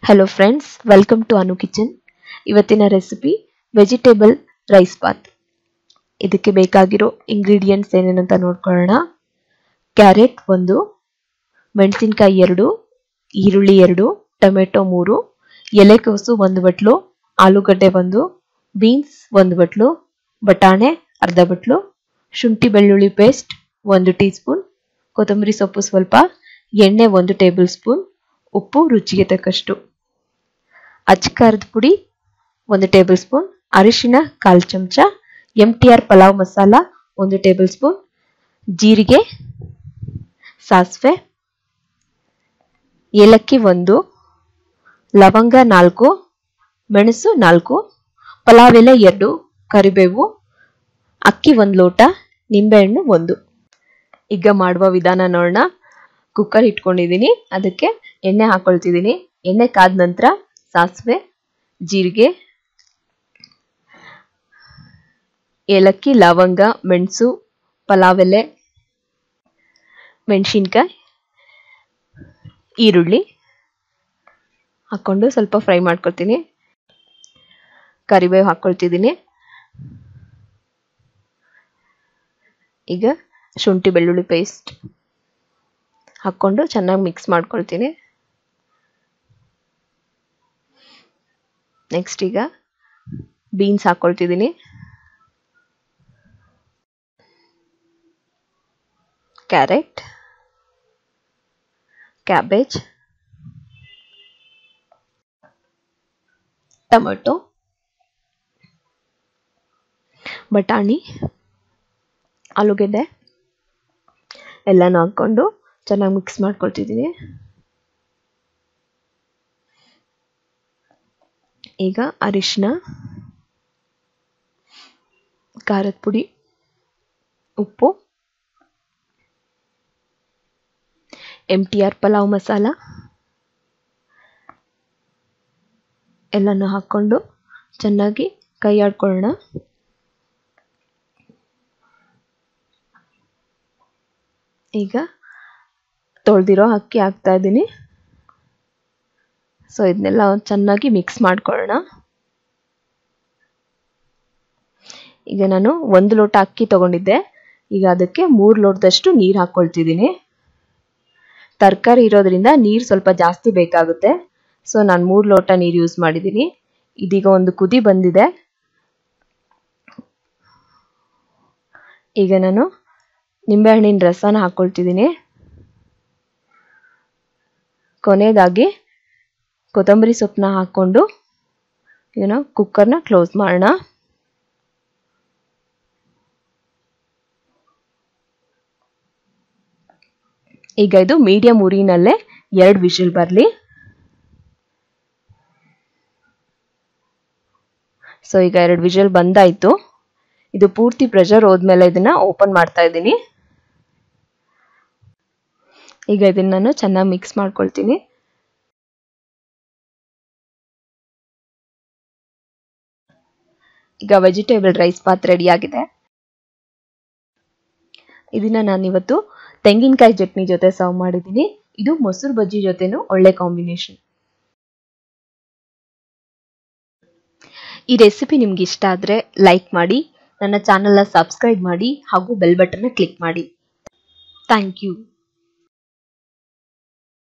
hello friends welcome to Anu kitchen ಇವತ್ತಿನ recipe vegetable rice bath ಇದಕ್ಕೆ ಬೇಕಾಗಿರೋ ಇಂಗ್ರೀಡಿಯೆಂಟ್ಸ್ ಏನೇನಂತ ನೋಡ್ಕೊಳ್ಳೋಣ ಕ್ಯಾರೆಟ್ ಒಂದು ಮೆಣಸಿನ್ಕಾಯಿ ಎರಡು ಈರುಳ್ಳಿ ಎರಡು ಟೊಮೆಟೊ ಮೂರು ಎಲೆಕೋಸು ಒಂದು ಬಟ್ಲು ಆಲೂಗಡ್ಡೆ ಒಂದು ಬೀನ್ಸ್ ಒಂದು ಬಟ್ಲು ಬಟಾಣೆ ಅರ್ಧ ಬಟ್ಲು ಶುಂಠಿ ಬೆಳ್ಳುಳ್ಳಿ ಪೇಸ್ಟ್ ಒಂದು ಟೀ ಸ್ಪೂನ್ ಕೊತ್ತಂಬರಿ ಸೊಪ್ಪು ಸ್ವಲ್ಪ ಎಣ್ಣೆ ಒಂದು ಟೇಬಲ್ ಸ್ಪೂನ್ ಉಪ್ಪು ರುಚಿಗೆ ತಕ್ಕಷ್ಟು ಅಚ್ಕಾರದ ಪುಡಿ ಒಂದು ಟೇಬಲ್ ಸ್ಪೂನ್ ಅರಿಶಿನ ಕಾಲು ಚಮಚ M T R pulao masala ಒಂದು ಟೇಬಲ್ ಸ್ಪೂನ್ ಜೀರಿಗೆ ಸಾಸಿವೆ ಏಲಕ್ಕಿ ಒಂದು ಲವಂಗ ನಾಲ್ಕು ಮೆಣಸು ನಾಲ್ಕು ಪಲಾವ್ ಎಲೆ ಎರಡು ಕರಿಬೇವು ಅಕ್ಕಿ ಒಂದು ಲೋಟ ನಿಂಬೆಹಣ್ಣು ಒಂದು ಈಗ ಮಾಡುವ ವಿಧಾನ ನೋಡೋಣ ಕುಕ್ಕರ್ ಇಟ್ಕೊಂಡಿದ್ದೀನಿ ಅದಕ್ಕೆ ಎಣ್ಣೆ ಹಾಕೊಳ್ತಿದ್ದೀನಿ ಎಣ್ಣೆ ಕಾದ ನಂತರ ಸಾಸಿವೆ ಜೀರಿಗೆ ಏಲಕ್ಕಿ ಲವಂಗ ಮೆಣಸು ಪಲಾವ್ ಎಲೆ ಮೆಣಸಿನ್ಕಾಯಿ ಈರುಳ್ಳಿ ಹಾಕ್ಕೊಂಡು ಸ್ವಲ್ಪ ಫ್ರೈ ಮಾಡ್ಕೊಳ್ತೀನಿ ಕರಿಬೇವು ಹಾಕ್ಕೊಳ್ತಿದ್ದೀನಿ ಈಗ ಶುಂಠಿ ಬೆಳ್ಳುಳ್ಳಿ ಪೇಸ್ಟ್ ಹಾಕ್ಕೊಂಡು ಚೆನ್ನಾಗಿ ಮಿಕ್ಸ್ ಮಾಡ್ಕೊಳ್ತೀನಿ ನೆಕ್ಸ್ಟ್ ಈಗ ಬೀನ್ಸ್ ಹಾಕ್ಕೊಳ್ತಿದ್ದೀನಿ ಕ್ಯಾರೆಟ್ ಕ್ಯಾಬೇಜ್ ಟೊಮೆಟೊ ಬಟಾಣಿ ಆಲೂಗೆಡ್ಡೆ ಎಲ್ಲನೂ ಹಾಕ್ಕೊಂಡು ಚೆನ್ನಾಗಿ ಮಿಕ್ಸ್ ಮಾಡ್ಕೊಳ್ತಿದ್ದೀನಿ ಈಗ ಅರಿಶಿನ ಖಾರದ ಪುಡಿ ಉಪ್ಪು M T R pulao masala ಎಲ್ಲನೂ ಹಾಕ್ಕೊಂಡು ಚೆನ್ನಾಗಿ ಕೈ ಆಡ್ಕೊಳ್ಳೋಣ ಈಗ ತೊಳೆದಿರೋ ಅಕ್ಕಿ ಹಾಕ್ತಾ ಇದ್ದೀನಿ ಸೊ ಇದನ್ನೆಲ್ಲ ಚೆನ್ನಾಗಿ ಮಿಕ್ಸ್ ಮಾಡ್ಕೊಳ್ಳೋಣ ಈಗ ನಾನು ಒಂದು ಲೋಟ ಅಕ್ಕಿ ತಗೊಂಡಿದ್ದೆ ಈಗ ಅದಕ್ಕೆ ಮೂರು ಲೋಟದಷ್ಟು ನೀರು ಹಾಕ್ಕೊಳ್ತಿದ್ದೀನಿ ತರಕಾರಿ ಇರೋದ್ರಿಂದ ನೀರು ಸ್ವಲ್ಪ ಜಾಸ್ತಿ ಬೇಕಾಗುತ್ತೆ ಸೊ ನಾನು ಮೂರು ಲೋಟ ನೀರು ಯೂಸ್ ಮಾಡಿದ್ದೀನಿ ಇದೀಗ ಒಂದು ಕುದಿ ಬಂದಿದೆ ಈಗ ನಾನು ನಿಂಬೆಹಣ್ಣಿನ ರಸನ ಹಾಕ್ಕೊಳ್ತಿದ್ದೀನಿ ಕೊನೆಯದಾಗಿ ಕೊತ್ತಂಬರಿ ಸೊಪ್ಪನ್ನ ಹಾಕ್ಕೊಂಡು ಏನೋ ಕುಕ್ಕರ್ನ ಕ್ಲೋಸ್ ಮಾಡೋಣ ಈಗ ಇದು ಮೀಡಿಯಂ ಉರಿನಲ್ಲೇ ಎರಡು ವಿಷಲ್ ಬರಲಿ ಸೊ ಈಗ ಎರಡು ವಿಷಲ್ ಬಂದಾಯ್ತು ಇದು ಪೂರ್ತಿ ಪ್ರೆಷರ್ ಹೋದ್ಮೇಲೆ ಇದನ್ನ ಓಪನ್ ಮಾಡ್ತಾ ಇದ್ದೀನಿ ಈಗ ಇದನ್ನ ನಾನು ಚೆನ್ನಾಗಿ ಮಿಕ್ಸ್ ಮಾಡ್ಕೊಳ್ತೀನಿ ಈಗ ವೆಜಿಟೇಬಲ್ ರೈಸ್ ಬಾತ್ ರೆಡಿ ಆಗಿದೆ ಇದನ್ನ ನಾನು ಇವತ್ತು ತೆಂಗಿನಕಾಯಿ ಚಟ್ನಿ ಜೊತೆ ಸರ್ವ್ ಮಾಡಿದ್ದೀನಿ ಇದು ಮೊಸರು ಬಜ್ಜಿ ಜೊತೆನೂ ಒಳ್ಳೆ ಕಾಂಬಿನೇಷನ್ ಈ ರೆಸಿಪಿ ನಿಮ್ಗೆ ಇಷ್ಟ ಆದರೆ ಲೈಕ್ ಮಾಡಿ ನನ್ನ ಚಾನಲ್ನ ಸಬ್ಸ್ಕ್ರೈಬ್ ಮಾಡಿ ಹಾಗೂ ಬೆಲ್ ಬಟನ್ನ ಕ್ಲಿಕ್ ಮಾಡಿ ಥ್ಯಾಂಕ್ ಯು